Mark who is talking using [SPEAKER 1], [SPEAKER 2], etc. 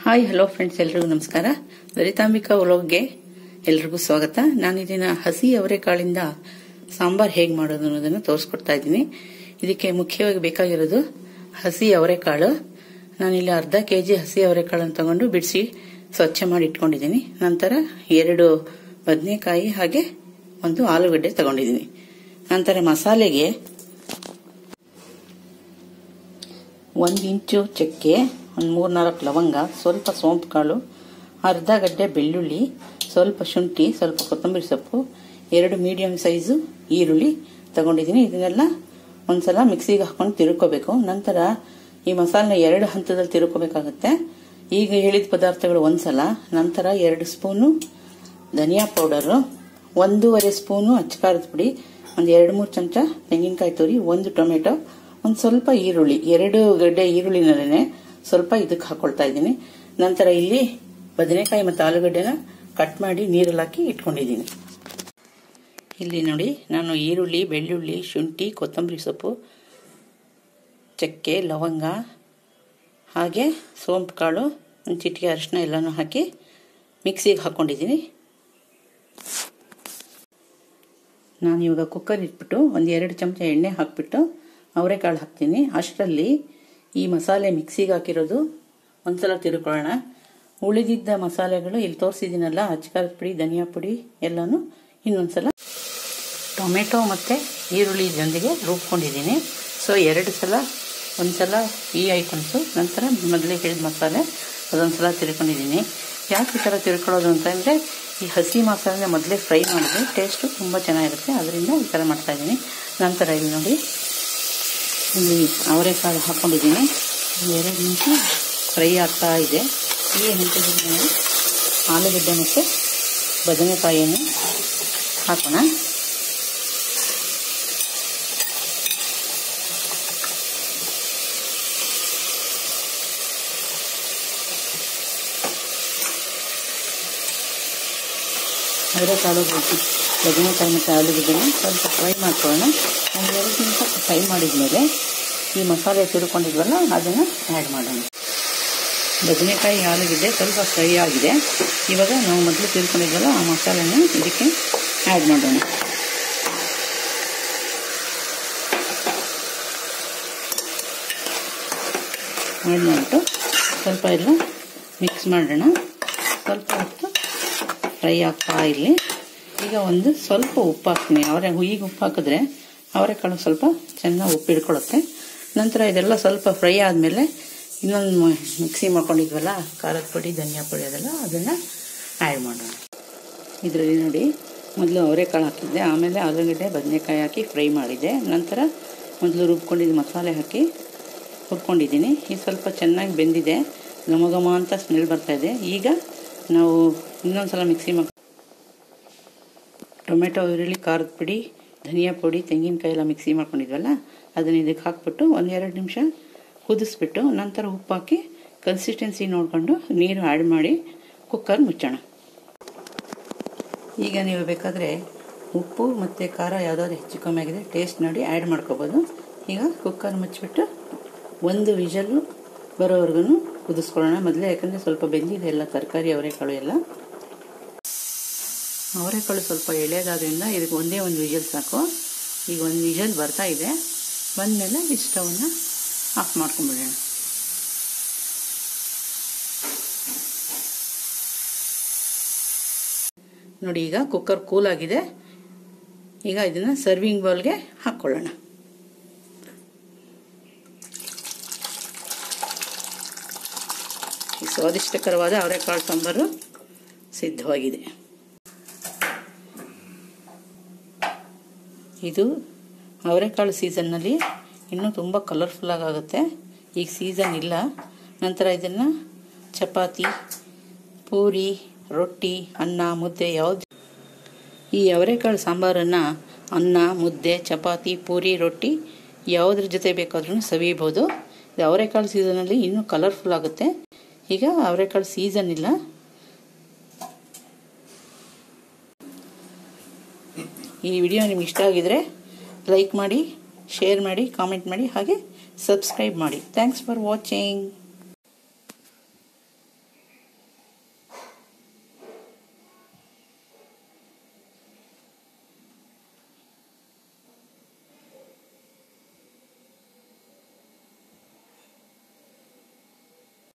[SPEAKER 1] hi hello friends ಎಲ್ರಿಗೂ ನಮಸ್ಕಾರ ಲಲಿತಾಂಬಿಕಾ ವ್ಲಾಗ್ಗೆ ಎಲ್ರಿಗೂ ಸ್ವಾಗತ ನಾನು ಇದನ್ನ ಹಸಿ ಅವರೆಕಾಳಿಂದ ಸಾಂಬಾರ್ ಹೇಗೆ ಮಾಡೋದು ಅನ್ನೋದನ್ನು ತೋರಿಸ್ಕೊಡ್ತಾ ಇದ್ದೀನಿ ಇದಕ್ಕೆ ಮುಖ್ಯವಾಗಿ ಬೇಕಾಗಿರೋದು ಹಸಿ ಅವರೆಕಾಳು ನಾನಿಲ್ಲಿ ಅರ್ಧ ಕೆಜಿ ಹಸಿ ಅವರೆಕಾಳನ್ನು ತಗೊಂಡು ಬಿಡಿಸಿ ಸ್ವಚ್ಛ ಮಾಡಿ ಇಟ್ಕೊಂಡಿದ್ದೀನಿ ನಂತರ ಎರಡು ಬದನೆಕಾಯಿ ಹಾಗೆ ಒಂದು ಆಲೂಗಡ್ಡೆ ತಗೊಂಡಿದ್ದೀನಿ ನಂತರ ಮಸಾಲೆಗೆ ಒಂದು ಇಂಚು ಚಕ್ಕೆ ಒಂದು ಮೂರ್ನಾಲ್ಕು ಲವಂಗ ಸ್ವಲ್ಪ ಸೋಂಪು ಕಾಳು ಅರ್ಧ ಗಡ್ಡೆ ಬೆಳ್ಳುಳ್ಳಿ ಸ್ವಲ್ಪ ಶುಂಠಿ ಸ್ವಲ್ಪ ಕೊತ್ತಂಬರಿ ಸೊಪ್ಪು ಎರಡು ಮೀಡಿಯಂ ಸೈಜು ಈರುಳ್ಳಿ ತಗೊಂಡಿದ್ದೀನಿ ಇದನ್ನೆಲ್ಲ ಒಂದ್ಸಲ ಮಿಕ್ಸಿಗೆ ಹಾಕೊಂಡು ತಿರುಕೋಬೇಕು ನಂತರ ಈ ಮಸಾಲೆನ ಎರಡು ಹಂತದಲ್ಲಿ ತಿರುಕೋಬೇಕಾಗುತ್ತೆ ಈಗ ಹೇಳಿದ ಪದಾರ್ಥಗಳು ಒಂದ್ಸಲ ನಂತರ ಎರಡು ಸ್ಪೂನು ಧನಿಯಾ ಪೌಡರು ಒಂದೂವರೆ ಸ್ಪೂನು ಅಚ್ಚಕಾರದ ಪುಡಿ ಒಂದು ಎರಡು ಮೂರು ಚಮಚ ತೆಂಗಿನಕಾಯಿ ತುರಿ ಒಂದು ಟೊಮೆಟೊ ಒಂದು ಸ್ವಲ್ಪ ಈರುಳ್ಳಿ ಎರಡು ಗಡ್ಡೆ ಈರುಳ್ಳಿನಲ್ಲೇ ಸ್ವಲ್ಪ ಇದಕ್ಕೆ ಹಾಕೊಳ್ತಾ ಇದ್ದೀನಿ ನಂತರ ಇಲ್ಲಿ ಬದನೆಕಾಯಿ ಮತ್ತು ಆಲೂಗಡ್ಡೆನ ಕಟ್ ಮಾಡಿ ನೀರಲ್ಲಿ ಹಾಕಿ ಇಟ್ಕೊಂಡಿದ್ದೀನಿ ಇಲ್ಲಿ ನೋಡಿ ನಾನು ಈರುಳ್ಳಿ ಬೆಳ್ಳುಳ್ಳಿ ಶುಂಠಿ ಕೊತ್ತಂಬರಿ ಸೊಪ್ಪು ಚಕ್ಕೆ ಲವಂಗ ಹಾಗೆ ಸೋಂಪು ಕಾಳು ಒಂದು ಚಿಟಿಕೆ ಅರಿಶಿನ ಎಲ್ಲನೂ ಹಾಕಿ ಮಿಕ್ಸಿಗೆ ಹಾಕ್ಕೊಂಡಿದ್ದೀನಿ ನಾನು ಇವಾಗ ಕುಕ್ಕರ್ ಇಟ್ಬಿಟ್ಟು ಒಂದು ಎರಡು ಚಮಚ ಎಣ್ಣೆ ಹಾಕಿಬಿಟ್ಟು ಅವರೆಕಾಳು ಹಾಕ್ತೀನಿ ಅಷ್ಟರಲ್ಲಿ ಈ ಮಸಾಲೆ ಮಿಕ್ಸಿಗೆ ಹಾಕಿರೋದು ಒಂದ್ಸಲ ತಿರ್ಕೊಳ್ಳೋಣ ಉಳಿದಿದ್ದ ಮಸಾಲೆಗಳು ಇಲ್ಲಿ ತೋರಿಸಿದ್ದೀನಲ್ಲ ಅಚ್ಕಾರದ ಪುಡಿ ಧನಿಯಾ ಪುಡಿ ಎಲ್ಲನೂ ಇನ್ನೊಂದ್ಸಲ ಟೊಮೆಟೊ ಮತ್ತು ಈರುಳ್ಳಿ ಜೊತೆಗೆ ರುಬ್ಕೊಂಡಿದ್ದೀನಿ ಸೊ ಎರಡು ಸಲ ಒಂದ್ಸಲ ಈ ಐಟಮ್ಸು ನಂತರ ಮೊದಲೇ ಹೇಳಿದ ಮಸಾಲೆ ಅದೊಂದು ಸಲ ತಿರ್ಕೊಂಡಿದ್ದೀನಿ ಯಾಕೆ ಈ ಥರ ತಿರ್ಕೊಳ್ಳೋದು ಅಂತಂದರೆ ಈ ಹಸಿ ಮಸಾಲೆ ಮೊದಲೇ ಫ್ರೈ ಮಾಡಿದ್ರೆ ಟೇಸ್ಟು ತುಂಬ ಚೆನ್ನಾಗಿರುತ್ತೆ ಅದರಿಂದ ಈ ಥರ ಮಾಡ್ತಾಯಿದ್ದೀನಿ ನಂತರ ಇಲ್ಲಿ ನೋಡಿ ಇಲ್ಲಿ ಅವರೆಕಾಳು ಹಾಕ್ಕೊಂಡಿದ್ದೀನಿ ಎರಡು ನಿಮಿಷ ಫ್ರೈ ಆಗ್ತಾ ಇದೆ ಈ ಹಂತದಲ್ಲಿ ನಾವು ಆಲೂಗಡ್ಡೆ ಮತ್ತು ಬದನೆಕಾಯಿಯನ್ನು ಹಾಕೋಣ ಅವರೆಕಾಳು ಬದನೆಕಾಯಿ ಮತ್ತು ಆಲೂಗಡ್ಡೆನ ಸ್ವಲ್ಪ ಫ್ರೈ ಮಾಡ್ಕೊಳ್ಳೋಣ ಒಂದು ಎರಡು ನಿಮಿಷ ಫ್ರೈ ಮಾಡಿದ ಮೇಲೆ ಈ ಮಸಾಲೆ ತಿರ್ಕೊಂಡಿದ್ವಲ್ಲ ಅದನ್ನು ಆ್ಯಡ್ ಮಾಡೋಣ ಬದನೆಕಾಯಿ ಆಲೂಗಡ್ಡೆ ಸ್ವಲ್ಪ ಫ್ರೈ ಆಗಿದೆ ಇವಾಗ ನಾವು ಮೊದಲು ತಿರ್ಕೊಂಡಿದ್ವಲ್ಲ ಆ ಮಸಾಲೆನ ಇದಕ್ಕೆ ಆ್ಯಡ್ ಮಾಡೋಣ ಆ್ಯಡ್ ಮಾಡಿಬಿಟ್ಟು ಸ್ವಲ್ಪ ಎಲ್ಲ ಮಿಕ್ಸ್ ಮಾಡೋಣ ಸ್ವಲ್ಪ ಹೊತ್ತು ಫ್ರೈ ಆಗ್ತಾ ಇರಲಿ ಈಗ ಒಂದು ಸ್ವಲ್ಪ ಉಪ್ಪು ಹಾಕ್ತೀನಿ ಅವರೆ ಈಗ ಉಪ್ಪು ಹಾಕಿದ್ರೆ ಅವರೆಕಾಳು ಸ್ವಲ್ಪ ಚೆನ್ನಾಗಿ ಉಪ್ಪು ಹಿಡ್ಕೊಳ್ಳುತ್ತೆ ನಂತರ ಇದೆಲ್ಲ ಸ್ವಲ್ಪ ಫ್ರೈ ಆದಮೇಲೆ ಇನ್ನೊಂದು ಮಿಕ್ಸಿ ಮಾಡ್ಕೊಂಡಿದ್ವಲ್ಲ ಖಾರದ ಪುಡಿ ಧನಿಯಾ ಪುಡಿ ಅದೆಲ್ಲ ಅದನ್ನು ಆ್ಯಡ್ ಮಾಡೋಣ ಇದರಲ್ಲಿ ನೋಡಿ ಮೊದಲು ಅವರೆಕಾಳು ಹಾಕಿದ್ದೆ ಆಮೇಲೆ ಆಲೂಗಡ್ಡೆ ಬದನೆಕಾಯಿ ಹಾಕಿ ಫ್ರೈ ಮಾಡಿದೆ ನಂತರ ಮೊದಲು ರುಬ್ಕೊಂಡಿದ್ದು ಮಸಾಲೆ ಹಾಕಿ ಹುರ್ಕೊಂಡಿದ್ದೀನಿ ಇದು ಸ್ವಲ್ಪ ಚೆನ್ನಾಗಿ ಬೆಂದಿದೆ ಘಮ ಘಮ ಅಂತ ಸ್ಮೆಲ್ ಬರ್ತಾಯಿದೆ ಈಗ ನಾವು ಇನ್ನೊಂದು ಸಲ ಮಿಕ್ಸಿ ಮಾಡಿ ಟೊಮೆಟೊ ಈರುಳ್ಳಿ ಖಾರದ ಪುಡಿ ಧನಿಯಾ ಪುಡಿ ತೆಂಗಿನಕಾಯಿ ಎಲ್ಲ ಮಿಕ್ಸಿ ಮಾಡ್ಕೊಂಡಿದ್ವಲ್ಲ ಅದನ್ನು ಇದಕ್ಕೆ ಹಾಕ್ಬಿಟ್ಟು ಒಂದೆರಡು ನಿಮಿಷ ಕುದಿಸ್ಬಿಟ್ಟು ನಂತರ ಉಪ್ಪು ಹಾಕಿ ಕನ್ಸಿಸ್ಟೆನ್ಸಿ ನೋಡಿಕೊಂಡು ನೀರು ಆ್ಯಡ್ ಮಾಡಿ ಕುಕ್ಕರ್ ಮುಚ್ಚೋಣ ಈಗ ನೀವು ಬೇಕಾದರೆ ಉಪ್ಪು ಮತ್ತು ಖಾರ ಯಾವುದಾದ್ರು ಹೆಚ್ಚು ಕಮ್ಮಿ ಆಗಿದೆ ಟೇಸ್ಟ್ ನೋಡಿ ಆ್ಯಡ್ ಮಾಡ್ಕೋಬೋದು ಈಗ ಕುಕ್ಕರ್ ಮುಚ್ಚಿಬಿಟ್ಟು ಒಂದು ವಿಷಲು ಬರೋವರೆಗೂ ಕುದಿಸ್ಕೊಳ್ಳೋಣ ಮೊದಲೇ ಯಾಕಂದರೆ ಸ್ವಲ್ಪ ಬೆಂದಿದೆ ಎಲ್ಲ ತರಕಾರಿ ಅವರೆಕಾಳು ಎಲ್ಲ ಅವರೆಕಾಳು ಸ್ವಲ್ಪ ಎಳೆಯೋದಾದ್ರಿಂದ ಇದಕ್ಕೆ ಒಂದೇ ಒಂದು ವಿಷಲ್ ಸಾಕು ಈಗ ಒಂದು ವಿಷಲ್ ಬರ್ತಾ ಇದೆ ಬಂದಮೇಲೆ ಈ ಸ್ಟವನ್ನು ಆಫ್ ಮಾಡ್ಕೊಂಬಿಡೋಣ ನೋಡಿ ಈಗ ಕುಕ್ಕರ್ ಕೂಲ್ ಆಗಿದೆ ಈಗ ಇದನ್ನು ಸರ್ವಿಂಗ್ ಬೌಲ್ಗೆ ಹಾಕ್ಕೊಳ್ಳೋಣ ಈ ಸ್ವಾದಿಷ್ಟಕರವಾದ ಅವರೆಕಾಳು ಸಾಂಬಾರು ಸಿದ್ಧವಾಗಿದೆ ಇದು ಅವರೆಕಾಳು ಸೀಸನ್ನಲ್ಲಿ ಇನ್ನೂ ತುಂಬ ಕಲರ್ಫುಲ್ಲಾಗಿ ಆಗುತ್ತೆ ಈಗ ಸೀಸನ್ ಇಲ್ಲ ನಂತರ ಇದನ್ನು ಚಪಾತಿ ಪೂರಿ ರೊಟ್ಟಿ ಅನ್ನ ಮುದ್ದೆ ಯಾವುದು ಈ ಅವರೆಕಾಳು ಸಾಂಬಾರನ್ನು ಅನ್ನ ಮುದ್ದೆ ಚಪಾತಿ ಪೂರಿ ರೊಟ್ಟಿ ಯಾವುದ್ರ ಜೊತೆ ಬೇಕಾದ್ರೂ ಸವಿಬೋದು ಇದು ಅವರೆಕಾಳು ಸೀಸನಲ್ಲಿ ಇನ್ನೂ ಕಲರ್ಫುಲ್ ಆಗುತ್ತೆ ಈಗ ಅವರೆಕಾಳು ಸೀಸನ್ ಇಲ್ಲ ಈ ವಿಡಿಯೋ ನಿಮ್ಗೆ ಇಷ್ಟ ಆಗಿದರೆ ಲೈಕ್ ಮಾಡಿ ಶೇರ್ ಮಾಡಿ ಕಾಮೆಂಟ್ ಮಾಡಿ ಹಾಗೆ ಸಬ್ಸ್ಕ್ರೈಬ್ ಮಾಡಿ ಥ್ಯಾಂಕ್ಸ್ ಫಾರ್ ವಾಚಿಂಗ್